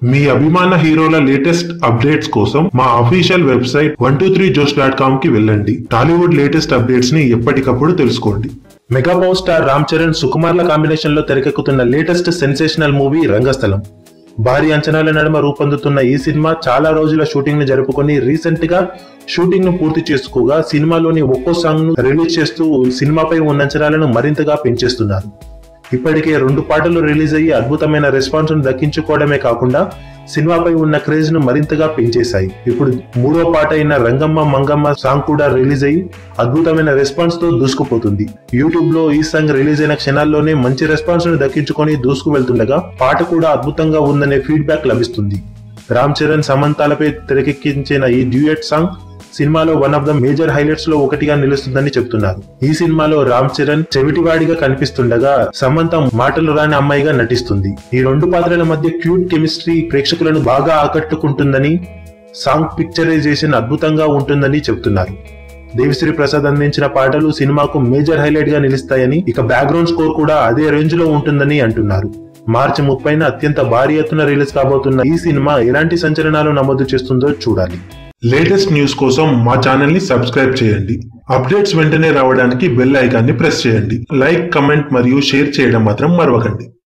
మీ అభిమాన హీరోల latest updates కోసం మా official website one two three josh dot com కి వెళ్ళండి టాలీవుడ్ లేటెస్ట్ అప్డేట్స్ ని ఎప్పటికప్పుడు తెలుసుకోండి mega power star Ram Charan సుకుమార్ల కాంబినేషన్ లో తెరకెక్కుతున్న లేటెస్ట్ సెన్సేషనల్ మూవీ రంగస్థలం భారీ అంచనాల నడుమ రూపొందుతున్న ఈ సినిమా చాలా రోజుల షూటింగ్ ను జరుపుకొని రీసెంట్ గా షూటింగ్ ను పూర్తి చేసుకోగా సినిమాలోని ఒక్కో సాంగ్ ను రిలీజ్ చేస్తూ సినిమాపై ఉన్న అంచనాలను మరింతగా పెంచేస్తున్నారు ఇప్పటికే రెండు పాటలు రిలీజ్ అయ్యి అద్భుతమైన రెస్పాన్స్ ను దక్కించుకోవడమే కాకుండా సినిమాపై ఉన్న క్రేజ్ ను మరింతగా పెంచేశాయి ఇప్పుడు మూడో పాట అయిన రంగమ్మ మంగమ్మ సాంగ్ కూడా రిలీజ్ అయ్యి అద్భుతమైన రెస్పాన్స్ తో దూసుకుపోతుంది యూట్యూబ్ లో ఈ సాంగ్ రిలీజ్ అయిన క్షణాల్లోనే మంచి రెస్పాన్స్ ను దక్కించుకొని దూసుకు వెళ్తుండగా పాట కూడా అద్భుతంగా ఉందనే ఫీడ్బ్యాక్ లభిస్తుంది రామ్ చరణ్ సమంతాలపై తెరకెక్కించిన ఈ డ్యూయట్ సాంగ్ సినిమాలో one of the major highlights లో ఒకటిగా నిలుస్తుందని చెప్తున్నారు ఈ సినిమాలో రామ్ చరణ్ చెవిటివాడిగా కనిపిస్తుండగా సమంత మాటలు రాని అమ్మాయిగా నటిస్తుంది ఈ రెండు పాత్రల మధ్య క్యూట్ కెమిస్ట్రీ ప్రేక్షకులను బాగా ఆకట్టుకుంటుందని సాంగ్ పిక్చరైజేషన్ అద్భుతంగా ఉంటుందని చెప్తున్నారు దేవిశ్రీ ప్రసాద్ అందించిన పాటలు సినిమాకు మేజర్ హైలైట్ గా నిలుస్తాయని ఇక బ్యాక్గ్రౌండ్ స్కోర్ కూడా అదే రేంజ్ లో ఉంటుందని అంటున్నారు మార్చి ముప్పైన అత్యంత భారీ ఎత్తున రిలీజ్ కాబోతున్న ఈ సినిమా ఎలాంటి సంచలనాలు నమోదు చేస్తుందో చూడాలి లేటెస్ట్ న్యూస్ కోసం మా ఛానల్ ని సబ్స్క్రైబ్ చేయండి అప్డేట్స్ వెంటనే రావడానికి బెల్ ఐకాన్ని ప్రెస్ చేయండి లైక్ కమెంట్ మరియు షేర్ చేయడం మాత్రం మరవకండి